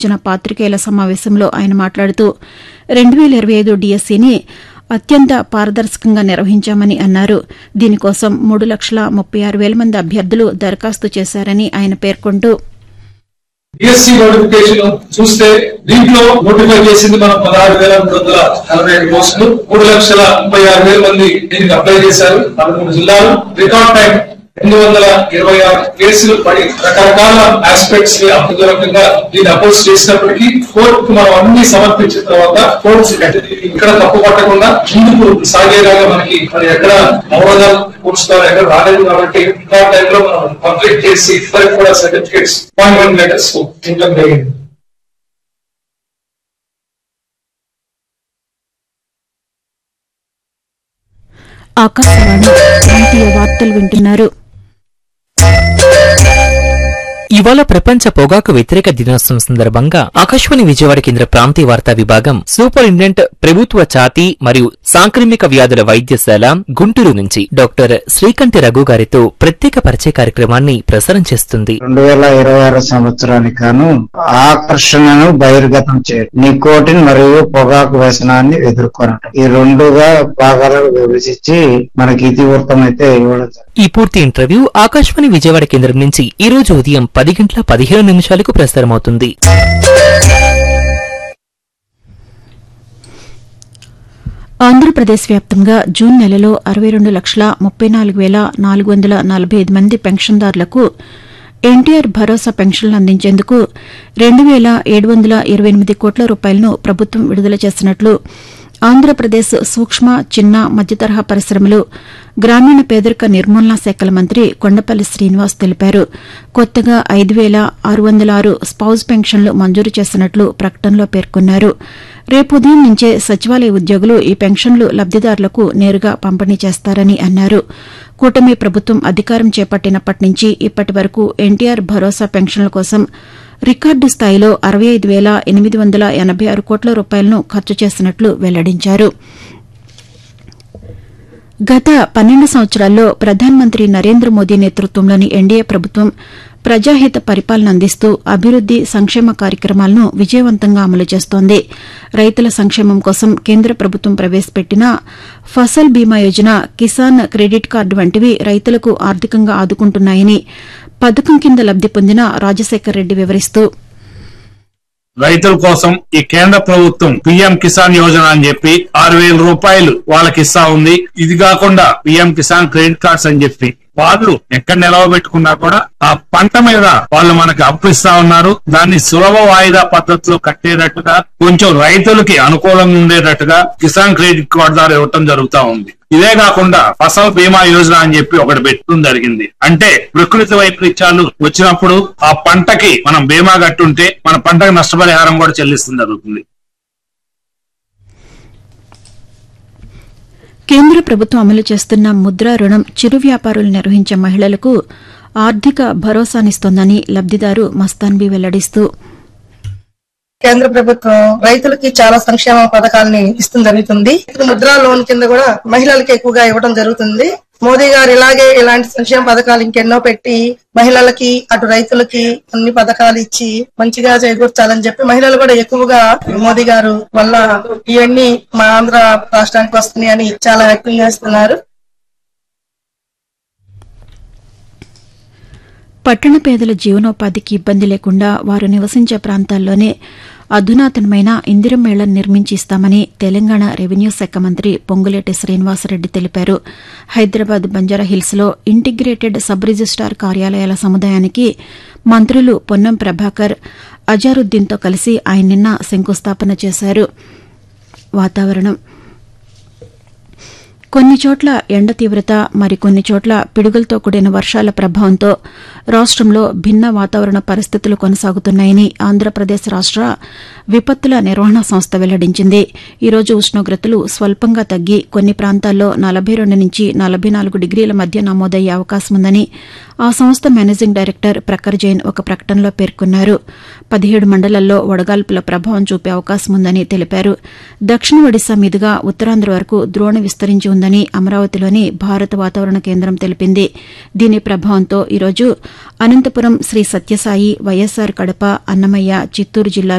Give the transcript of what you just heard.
ఇచ్చిన పాతికేయుల సమావేశంలో ఆయన మాట్లాడుతూ రెండు వేల ఇరవై ఐదు డీఎస్సీని అత్యంత పారదర్శకంగా నిర్వహించామని అన్నారు దీనికోసం మూడు లక్షల ముప్పై ఆరు వేల మంది అభ్యర్థులు దరఖాస్తు చేశారని ఆయన పేర్కొంటూ డిఎస్సి నోటిఫికేషన్ చూస్తే దీంట్లో నోటిఫై చేసింది మనం పదహారు వేల మూడు వందల నలభై ఐదు పోస్టులు మూడు లక్షల ముప్పై ఆరు వేల మంది దీనికి అప్లై చేశారు పదమూడు జిల్లాలు రికార్డ్ టైం రెండు వందల ఇరవై ఆరు కేసులు పడి రకరకాల ఆస్పెక్ట్స్ ని అర్థవంతంగా దీన్ని అపోజ్ చేసినప్పటికీ కోర్టుకు మనం అన్ని సమర్పించిన తర్వాత కోర్ట్స్ ఇక్కడ తప్పు పట్టకుండా ముందుకు సాగేలాగా మనకి మరి ఎక్కడ అవరోధాలు కూర్చున్నారు ఎక్కడ రాలేదు కాబట్టి రికార్డ్ టైం లో మనం కంప్లీట్ చేసి ఇద్దరికి కూడా సర్టిఫికేట్స్ అపాయింట్మెంట్ లెటర్స్ ఇవ్వడం జరిగింది ఆకాశవాణి ప్రాంతీయ వార్తలు వింటున్నారు ఇవాళ ప్రపంచ పొగాకు వ్యతిరేక దినోత్సవం సందర్భంగా ఆకాశవాణి విజయవాడ కేంద్ర ప్రాంతీయ వార్తా విభాగం సూపరింటెండెంట్ ప్రభుత్వ ఛాతీ మరియు సాంక్రమిక వ్యాధుల వైద్యశాల గుంటూరు నుంచి డాక్టర్ శ్రీకంఠి రఘు గారితో ప్రత్యేక పరిచయ కార్యక్రమాన్ని ప్రసారం చేస్తుంది రెండు వేల ఇరవై ఆరు సంవత్సరానికి గాను ఆకర్షణను బహిర్గతం చేయడం నికోటిన్ మరియు పొగాకు వ్యసనాన్ని ఎదుర్కొనడం ఈ రెండుగా భాగాలుగా విభజించి మనకి ఇతివృత్తం అయితే ఇవ్వడం జరిగింది. ఈ పూర్తి ఇంటర్వ్యూ ఆకాశవాణి విజయవాడ కేంద్రం నుంచి ఈ రోజు ఉదయం పది గంటల పదిహేను నిమిషాలకు ప్రసారమవుతుంది ఆంధ్రప్రదేశ్ వ్యాప్తంగా జూన్ నెలలో అరవై రెండు లక్షల ముప్పై నాలుగు వేల నాలుగు వందల నలభై ఐదు మంది పెన్షన్దారులకు ఎన్టీఆర్ భరోసా పెన్షన్లు అందించేందుకు రెండు వేల ఏడు వందల ఇరవై ఎనిమిది కోట్ల రూపాయలను ప్రభుత్వం విడుదల చేసినట్లు ఆంధ్రప్రదేశ్ సూక్ష్మ చిన్న మధ్యతరహా పరిశ్రమలు గ్రామీణ పేదరిక నిర్మూలనా శాఖల మంత్రి కొండపల్లి శ్రీనివాస్ తెలిపారు కొత్తగా ఐదు వేల ఆరు వందల ఆరు స్పౌజ్ పెన్షన్లు మంజూరు చేసినట్లు ప్రకటనలో పేర్కొన్నారు రేపు ఉదయం నుంచే సచివాలయ ఉద్యోగులు ఈ పెన్షన్లు లబ్దిదారులకు నేరుగా పంపిణీ చేస్తారని అన్నారు కూటమి ప్రభుత్వం అధికారం చేపట్టినప్పటి నుంచి ఇప్పటి వరకు ఎన్టీఆర్ భరోసా పెన్షన్ల కోసం రికార్డు స్థాయిలో అరవై ఐదు వేల ఎనిమిది వందల ఎనబై ఆరు కోట్ల రూపాయలను ఖర్చు చేసినట్లు వెల్లడించారు గత పన్నెండు సంవత్సరాల్లో ప్రధానమంత్రి నరేంద్ర మోదీ నేతృత్వంలోని ఎన్డీఏ ప్రభుత్వం ప్రజాహిత పరిపాలన అందిస్తూ అభివృద్ది సంక్షేమ కార్యక్రమాలను విజయవంతంగా అమలు చేస్తోంది రైతుల సంక్షేమం కోసం కేంద్ర ప్రభుత్వం ప్రవేశపెట్టిన ఫసల్ బీమా యోజన కిసాన్ క్రెడిట్ కార్డు వంటివి రైతులకు ఆర్థికంగా ఆదుకుంటున్నాయని పథకం కింద లబ్ది పొందిన రాజశేఖర్ రెడ్డి వివరిస్తూ రైతుల కోసం ఈ కేంద్ర ప్రభుత్వం పిఎం కిసాన్ యోజన అని చెప్పి ఆరు వేల రూపాయలు వాళ్ళకి ఇస్తా ఉంది ఇది కాకుండా పిఎం కిసాన్ క్రెడిట్ కార్డ్స్ అని చెప్పి వాళ్ళు ఎక్కడ నిలవ పెట్టుకున్నా కూడా ఆ పంట మీద వాళ్ళు మనకి అప్పు ఇస్తా ఉన్నారు దాన్ని సులభ వాయిదా పద్ధతిలో కట్టేటట్టుగా కొంచెం రైతులకి అనుకూలంగా ఉండేటట్టుగా కిసాన్ క్రెడిట్ కార్డు ద్వారా ఇవ్వటం జరుగుతా ఉంది ఇదే కాకుండా ఫసల్ బీమా యోజన అని చెప్పి ఒకటి పెట్టడం జరిగింది అంటే ప్రకృతి వైపరీత్యాలు వచ్చినప్పుడు ఆ పంటకి మనం బీమా కట్టుంటే మన పంటకి నష్టపరిహారం కూడా చెల్లిస్తుంది జరుగుతుంది కేంద్ర ప్రభుత్వం అమలు చేస్తున్న ముద్రా రుణం చిరు వ్యాపారులు నిర్వహించే మహిళలకు ఆర్థిక భరోసానిస్తోందని లబ్దిదారు మస్తాన్బీ వెల్లడిస్తూ కేంద్ర ప్రభుత్వం రైతులకి చాలా సంక్షేమ పథకాలని ఇస్తుంది జరుగుతుంది ముద్రా లోన్ కింద కూడా మహిళలకి ఎక్కువగా ఇవ్వడం జరుగుతుంది మోదీ గారు ఇలాగే ఇలాంటి సంక్షేమ పథకాలు ఇంకెన్నో పెట్టి మహిళలకి అటు రైతులకి అన్ని పథకాలు ఇచ్చి మంచిగా చేకూర్చాలని చెప్పి మహిళలు కూడా ఎక్కువగా మోదీ గారు వల్ల ఇవన్నీ మా ఆంధ్ర రాష్ట్రానికి వస్తున్నాయి అని చాలా వ్యక్తం చేస్తున్నారు పట్టణ పేదల జీవనోపాధికి ఇబ్బంది లేకుండా వారు నివసించే ప్రాంతాల్లోనే అధునాతనమైన ఇందిరం మేళను నిర్మించి ఇస్తామని తెలంగాణ రెవెన్యూ శాఖ మంత్రి పొంగులేటి శ్రీనివాసరెడ్డి తెలిపారు హైదరాబాద్ బంజారాహిల్స్ లో ఇంటిగ్రేటెడ్ సబ్ రిజిస్టార్ కార్యాలయాల సముదాయానికి మంత్రులు పొన్నం ప్రభాకర్ అజారుద్దీన్తో కలిసి ఆయన నిన్న శంకుస్థాపన చేశారు వాతావరణం కొన్ని చోట్ల ఎండ తీవ్రత మరికొన్ని చోట్ల పిడుగులతో కూడిన వర్షాల ప్రభావంతో రాష్టంలో భిన్న వాతావరణ పరిస్థితులు కొనసాగుతున్నాయని ఆంధ్రప్రదేశ్ రాష్ట విపత్తుల నిర్వహణ సంస్థ వెల్లడించింది ఈరోజు ఉష్ణోగ్రతలు స్వల్పంగా తగ్గి కొన్ని ప్రాంతాల్లో నలభై రెండు నుంచి నలభై నాలుగు డిగ్రీల మధ్య నమోదయ్యే అవకాశం ఉందని ఆ సంస్థ మేనేజింగ్ డైరెక్టర్ ప్రఖర్ జైన్ ఒక ప్రకటనలో పేర్కొన్నారు పదిహేడు మండలాల్లో వడగాల్పుల ప్రభావం చూపే అవకాశం ఉందని తెలిపారు దక్షిణ ఒడిశా మీదుగా ఉత్తరాంధ్ర వరకు ద్రోణ విస్తరించి ఉందని అమరావతిలోని భారత వాతావరణ కేంద్రం తెలిపింది దీని ప్రభావంతో ఈరోజు అనంతపురం శ్రీ సత్యసాయి వైఎస్సార్ కడప అన్నమయ్య చిత్తూరు జిల్లాలో